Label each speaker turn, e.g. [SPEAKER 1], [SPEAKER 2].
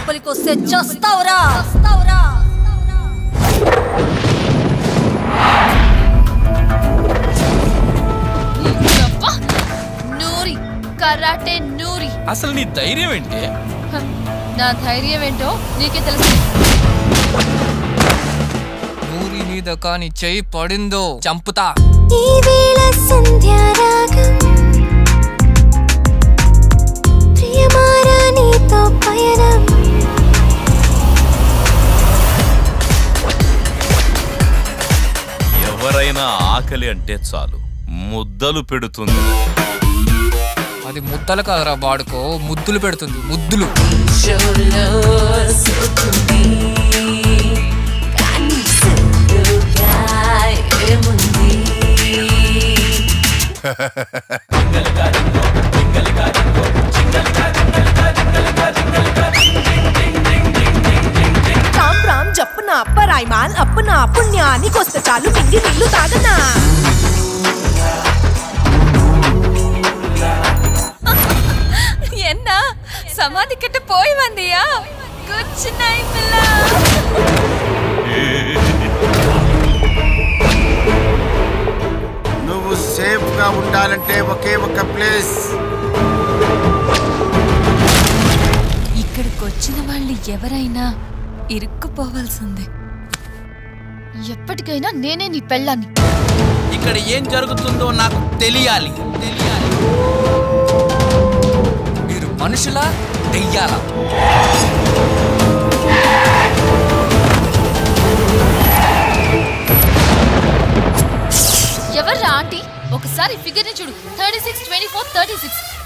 [SPEAKER 1] లోపలికి వస్తే చస్తావురా చస్తావురా
[SPEAKER 2] యవ్వ! నూరి కరాటే నూరి
[SPEAKER 3] అసలు నీ ధైర్యం ఏంటి
[SPEAKER 2] హ, నా ధైర్యం ఏంటో నీకే తెలుసు
[SPEAKER 3] ఊరి మీద కాని చెయ్యి పడిందో చంపుతా
[SPEAKER 4] ఈ వేళ సంధ్యారాగం ప్రియమారా నీతో పయనం
[SPEAKER 5] ఎవరైనా ఆకలి అంటే చాలు ముద్దలు పెడుతుంది
[SPEAKER 3] అది ముద్దలు కాదురా బాడుకో ముద్దులు పెడుతుంది ముద్దులు
[SPEAKER 6] రామ్ రామ్ జప్పున అప్పరాయ్మాన్ అప్పున పుణ్యానికొస్తే చాలు మింగి నీళ్లు తాగనా
[SPEAKER 2] என்ன சமாதி கிட்ட போய் வந்தியா குட் நைட் பிள்ளை
[SPEAKER 7] నువ్వు సేఫ్ గా ఉండాలంటే ఒకే ఒక ప్లేస్
[SPEAKER 2] ఇక్కడికి వచ్చిన వాళ్ళు ఎవరైనా ఇరుక్కుపోవాల్సిందే ఎప్పటికైనా నేనే నీ పెళ్ళాన్ని
[SPEAKER 8] ఇక్కడ ఏం జరుగుతుందో నాకు తెలియాలి తెలియాలి
[SPEAKER 3] మీరు మనుషులా దెయ్యాలా
[SPEAKER 2] ఎవర్రా ఆంటీ ఒకసారి ఫిగర్ ని చూడు thirty six twenty four thirty six